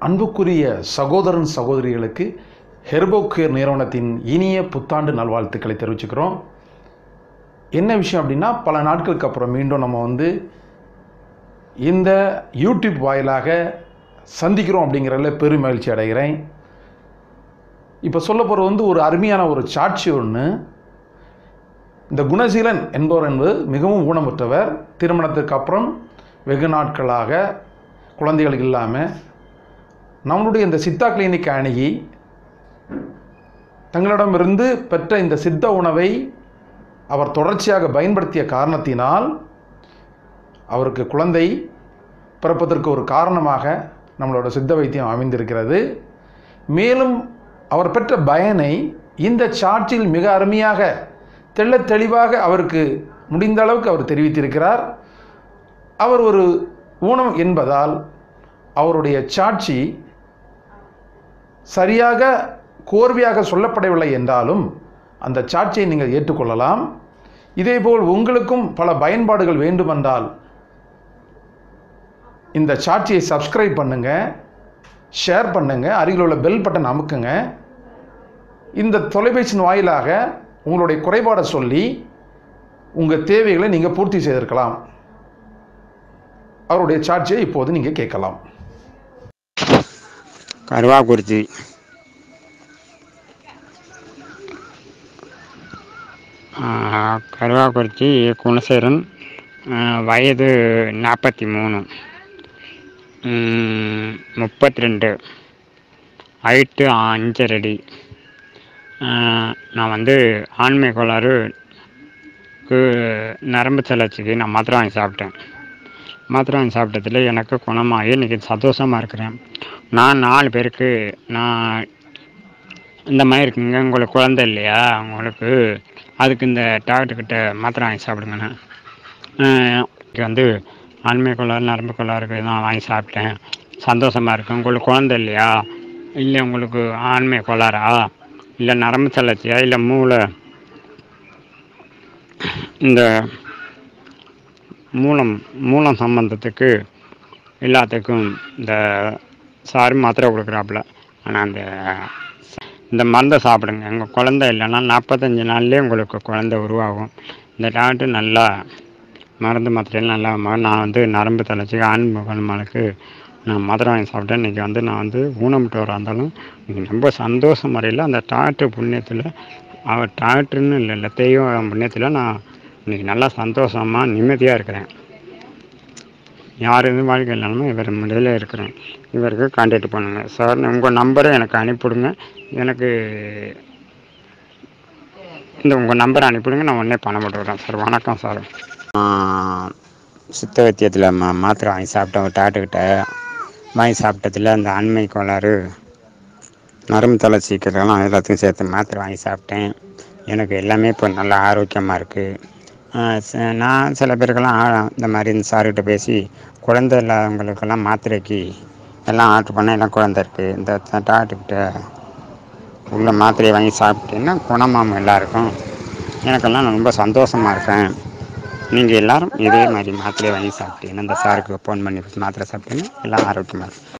அன்புக்குரிய சகோதரன் சகோதரிகளுக்கு ஹெர்போகேர் நிறுவனத்தின் இனிய புத்தாண்டு நல்வாழ்த்துக்களை தெரிவிச்சுக்கிறோம் என்ன விஷயம் அப்படின்னா பல நாட்களுக்கு அப்புறம் மீண்டும் நம்ம வந்து இந்த யூடியூப் வாயிலாக சந்திக்கிறோம் அப்படிங்கிறதுல பெரும் மகிழ்ச்சி அடைகிறேன் இப்போ சொல்ல போகிறது வந்து ஒரு அருமையான ஒரு சாட்சி ஒன்று இந்த குணசீலன் என்பவர் என்பது மிகவும் ஊனமுற்றவர் திருமணத்துக்கு அப்புறம் வெகு நாட்களாக குழந்தைகள் இல்லாமல் நம்மளுடைய இந்த சித்தா கிளினிக் அணுகி தங்களிடமிருந்து பெற்ற இந்த சித்த உணவை அவர் தொடர்ச்சியாக பயன்படுத்திய காரணத்தினால் அவருக்கு குழந்தை பிறப்பதற்கு ஒரு காரணமாக நம்மளோட சித்த வைத்தியம் அமைந்திருக்கிறது மேலும் அவர் பெற்ற பயனை இந்த சாட்சியில் மிக அருமையாக தெள்ளத் தெளிவாக அவருக்கு முடிந்த அளவுக்கு அவர் தெரிவித்திருக்கிறார் அவர் ஒரு ஊனம் என்பதால் அவருடைய சாட்சி சரியாக கோர்வையாக சொல்லப்படவில்லை என்றாலும் அந்த சாட்சியை நீங்கள் ஏற்றுக்கொள்ளலாம் இதேபோல் உங்களுக்கும் பல பயன்பாடுகள் வேண்டுமென்றால் இந்த சாட்சியை சப்ஸ்கிரைப் பண்ணுங்கள் ஷேர் பண்ணுங்கள் அருகில் உள்ள பெல் பட்டன் அமுக்குங்க இந்த தொலைபேசியின் வாயிலாக உங்களுடைய குறைபாடை சொல்லி உங்கள் தேவைகளை நீங்கள் பூர்த்தி செய்திருக்கலாம் அவருடைய சாட்சியை இப்போது நீங்கள் கேட்கலாம் கருவாக்குறிச்சி கருவாக்குறிச்சி குணசேரன் வயது நாற்பத்தி மூணு முப்பத்தி ரெண்டு ஹைட்டு அஞ்சரை அடி நான் வந்து ஆண்மை கோளாறுக்கு நரம்பு தளர்ச்சிக்கு நான் மாத்திரை வாங்கி சாப்பிட்டேன் மாத்திரை வாங்கி சாப்பிட்டதில் எனக்கு குணமாகி இன்றைக்கி சந்தோஷமாக இருக்கிறேன் நான் நாலு பேருக்கு நான் இந்த மாதிரி இருக்குங்க உங்களுக்கு குழந்தை இல்லையா உங்களுக்கு அதுக்கு இந்த டாக்டர்கிட்ட மாத்திரை வாங்கி சாப்பிடுங்கண்ணே இங்கே வந்து ஆண்மை கோளாறு நரம்பு கோளாறுக்கு நான் வாங்கி சாப்பிட்டேன் சந்தோஷமாக இருக்கு உங்களுக்கு குழந்தை இல்லையா இல்லை உங்களுக்கு ஆண்மை கோளாறா இல்லை நரம்பு தளர்ச்சியா இல்லை மூளை இந்த மூலம் மூலம் சம்பந்தத்துக்கு எல்லாத்துக்கும் இந்த சாரி மாத்திரை கொடுக்குறாப்புல ஆனால் அந்த இந்த மருந்தை சாப்பிடுங்க எங்கள் குழந்தை இல்லைன்னா நாற்பத்தஞ்சு நாள்லேயே உங்களுக்கு குழந்தை உருவாகும் இந்த டாக்டர் நல்லா மருந்து மாத்திரையெல்லாம் நல்லா ம- நான் வந்து நரம்பு தளர்ச்சிக்கு ஆண் குணமானுக்கு நான் மாத்திரை வாங்கி சாப்பிட்டேன் இன்றைக்கி வந்து நான் வந்து ஊனமுற்றவராக இருந்தாலும் இன்னைக்கு ரொம்ப சந்தோஷ முறையில் அந்த டாக்டர் புண்ணியத்தில் அவர் டாக்டர்னு இல்லை இல்லை தெய்வம் புண்ணியத்தில் நான் இன்னைக்கு நல்லா சந்தோஷமாக நிம்மதியாக இருக்கிறேன் யார் எதுவும் வாழ்க்கை இல்லாமல் இவர் முடியல இருக்கிறேன் இவருக்கு கான்டாக்ட் பண்ணுங்கள் சார் உங்கள் நம்பரை எனக்கு அனுப்பிவிடுங்க எனக்கு இந்த உங்கள் நம்பரை அனுப்பிவிடுங்க நான் உடனே பணம் போட்டு விட்றேன் சார் வணக்கம் சார் சித்த வைத்தியத்தில் மா மாத்திரை வாங்கி சாப்பிட்டேன் ஒரு டாக்டர்கிட்ட வாங்கி சாப்பிட்டதில் அந்த ஆண்மை கோளாறு நரம்பு தளர்ச்சிக்கிறதெல்லாம் எல்லாத்தையும் சேர்த்து மாத்திரை வாங்கி சாப்பிட்டேன் எனக்கு எல்லாமே இப்போ நல்லா ஆரோக்கியமாக இருக்குது நான் சில பேருக்கெல்லாம் ஆ- இந்த மாதிரி இந்த சார்கிட்ட பேசி குழந்தை இல்லாதவங்களுக்கெல்லாம் மாத்திரைக்கு எல்லாம் ஆர்டர் பண்ண எல்லாம் குழந்தை இருக்குது இந்த டாக்டர்கிட்ட உள்ள மாத்திரையை வாங்கி சாப்பிட்டீங்கன்னா குணமாகும் எல்லாருக்கும் எனக்கெல்லாம் நான் ரொம்ப சந்தோஷமாக இருக்கேன் நீங்கள் எல்லாரும் இதே மாதிரி மாத்திரையை வாங்கி சாப்பிட்டீங்கன்னா இந்த சாருக்கு ஃபோன் பண்ணி மாத்திரை சாப்பிட்டீங்கன்னா எல்லாம் ஆரோக்கியமாக இருக்கும்